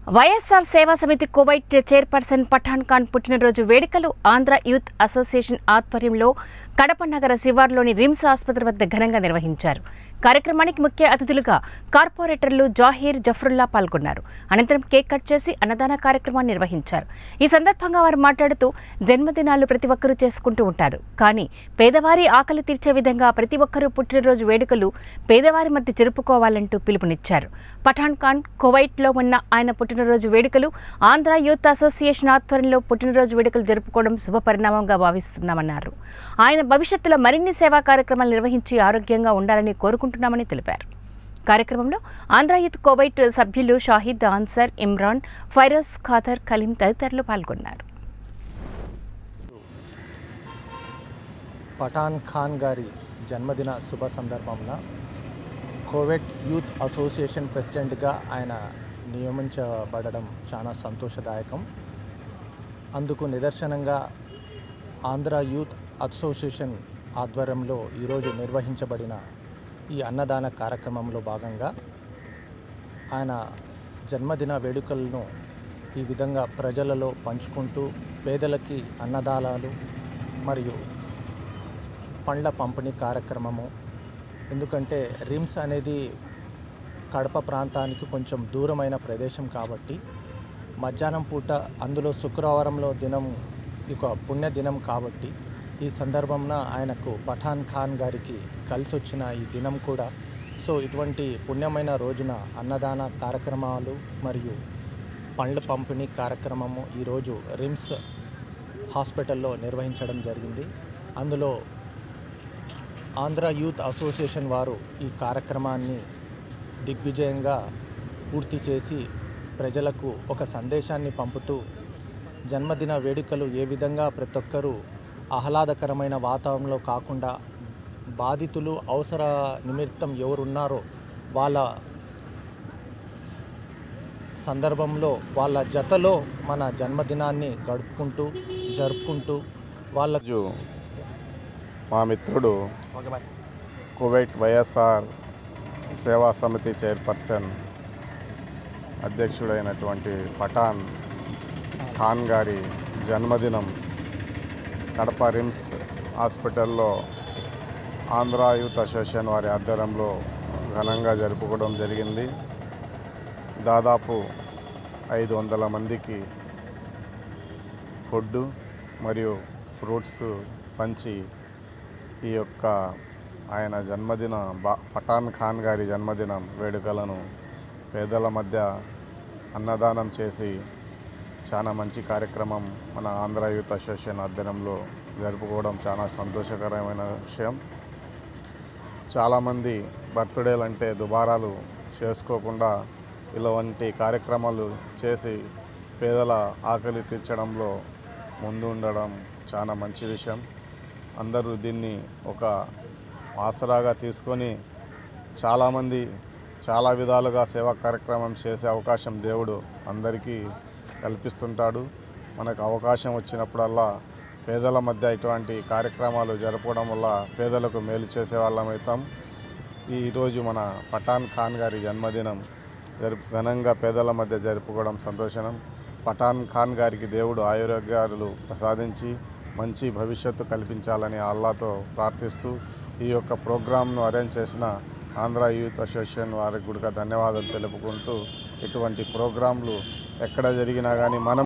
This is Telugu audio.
వైఎస్ఆర్ సేవా సమితి కువైట్ చైర్పర్సన్ పఠాన్ ఖాన్ పుట్టినరోజు వేడుకలు ఆంధ్ర యూత్ అసోసియేషన్ ఆధ్వర్యంలో కడప నగర శివార్లోని రిమ్స్ ఆసుపత్రి వద్ద ఘనంగా నిర్వహించారు కార్యక్రమానికి ముఖ్య అతిథులుగా కార్పొరేటర్లు జాహీర్ జఫరుల్లా పాల్గొన్నారు అనంతరం కేక్ కట్ చేసి అన్నదాన కార్యక్రమాన్ని నిర్వహించారు ఈ సందర్భంగా వారు మాట్లాడుతూ జన్మదినాలు ప్రతి ఒక్కరూ చేసుకుంటూ ఉంటారు కానీ పేదవారి ఆకలి తీర్చే విధంగా ప్రతి ఒక్కరూ పుట్టినరోజు వేడుకలు పేదవారి మధ్య జరుపుకోవాలంటూ పిలుపునిచ్చారు పఠాన్ ఖాన్ కువైట్లో ఉన్న ఆయన పుట్టినరోజు వేడుకలు ఆంధ్ర యూత్ అసోసియేషన్ ఆధ్వర్యంలో పుట్టినరోజు వేడుకలు జరుపుకోవడం శుభ పరిణామంగా భావిస్తున్నామన్నారు ఆయన భవిష్యత్తులో మరిన్ని సేవా కార్యక్రమాలు నిర్వహించి ఆరోగ్యంగా ఉండాలని కోరుకుంటున్నామని తెలిపారు కార్యక్రమంలో ఆంధ్ర యూత్ కువైట్ సభ్యులు షాహిద్ ఆన్సర్ ఇమ్రాన్ ఫైరోజ్ ఖాదర్ కలీం తదితరులు పాల్గొన్నారు పఠాన్ ఖాన్ గారి జన్మదిన శుభ సందర్భంలో కోవెట్ యూత్ అసోసియేషన్ ప్రెసిడెంట్గా ఆయన నియమించబడడం చాలా సంతోషదాయకం అందుకు నిదర్శనంగా ఆంధ్ర యూత్ అసోసియేషన్ ఆధ్వర్యంలో ఈరోజు నిర్వహించబడిన ఈ అన్నదాన కార్యక్రమంలో భాగంగా ఆయన జన్మదిన వేడుకలను ఈ విధంగా ప్రజలలో పంచుకుంటూ పేదలకి అన్నదానాలు మరియు పండ్ల పంపిణీ కార్యక్రమము ఎందుకంటే రిమ్స్ అనేది కడప ప్రాంతానికి కొంచెం దూరమైన ప్రదేశం కాబట్టి మధ్యాహ్నం పూట అందులో శుక్రవారంలో దినం ఒక పుణ్య దినం కాబట్టి ఈ సందర్భంన ఆయనకు పఠాన్ ఖాన్ గారికి కలిసి వచ్చిన ఈ దినం కూడా సో ఇటువంటి పుణ్యమైన రోజున అన్నదాన కార్యక్రమాలు మరియు పండ్ల పంపిణీ కార్యక్రమము ఈరోజు రిమ్స్ హాస్పిటల్లో నిర్వహించడం జరిగింది అందులో ఆంధ్ర యూత్ అసోసియేషన్ వారు ఈ కార్యక్రమాన్ని దిగ్విజయంగా పూర్తి చేసి ప్రజలకు ఒక సందేశాన్ని పంపుతూ జన్మదిన వేడుకలు ఏ విధంగా ప్రతి ఒక్కరూ ఆహ్లాదకరమైన వాతావరణంలో కాకుండా బాధితులు అవసర నిమిత్తం ఎవరున్నారో వాళ్ళ సందర్భంలో వాళ్ళ జతలో మన జన్మదినాన్ని గడుపుకుంటూ జరుపుకుంటూ వాళ్ళ రోజు మా మిత్రుడు కువైట్ వైఎస్ఆర్ సేవా సమితి చైర్పర్సన్ అధ్యక్షుడైనటువంటి పఠాన్ ఖాన్ గారి జన్మదినం కడప రిమ్స్ హాస్పిటల్లో ఆంధ్ర యూత్ అసోసియేషన్ వారి ఆధ్వర్యంలో ఘనంగా జరుపుకోవడం జరిగింది దాదాపు ఐదు వందల మందికి ఫుడ్ మరియు ఫ్రూట్స్ పంచి ఈ యొక్క ఆయన జన్మదిన బా పఠాన్ ఖాన్ గారి జన్మదినం వేడుకలను పేదల మధ్య అన్నదానం చేసి చాలా మంచి కార్యక్రమం మన ఆంధ్ర యూత్ అసోసియేషన్ ఆధ్వర్యంలో జరుపుకోవడం చాలా సంతోషకరమైన విషయం చాలామంది బర్త్డేలు అంటే దుబారాలు చేసుకోకుండా ఇలాంటి కార్యక్రమాలు చేసి పేదల ఆకలి తీర్చడంలో ముందు ఉండడం చాలా మంచి విషయం అందరూ దీన్ని ఒక ఆసరాగా తీసుకొని చాలామంది చాలా విధాలుగా సేవా కార్యక్రమం చేసే అవకాశం దేవుడు అందరికీ కల్పిస్తుంటాడు మనకు అవకాశం వచ్చినప్పుడల్లా పేదల మధ్య ఇటువంటి కార్యక్రమాలు జరపడం వల్ల పేదలకు మేలు చేసే వాళ్ళం అవుతాం ఈరోజు మన పఠాన్ ఖాన్ గారి జన్మదినం జరుపు ఘనంగా పేదల మధ్య జరుపుకోవడం సంతోషం పఠాన్ ఖాన్ గారికి దేవుడు ఆరోగ్యాలు ప్రసాదించి మంచి భవిష్యత్తు కల్పించాలని అల్లాతో ప్రార్థిస్తూ ఈ యొక్క ప్రోగ్రాంను అరేంజ్ చేసిన ఆంధ్ర యూత్ అసోసియేషన్ వారికి కూడా ధన్యవాదాలు తెలుపుకుంటూ ఇటువంటి ప్రోగ్రాంలు ఎక్కడ జరిగినా కానీ మనం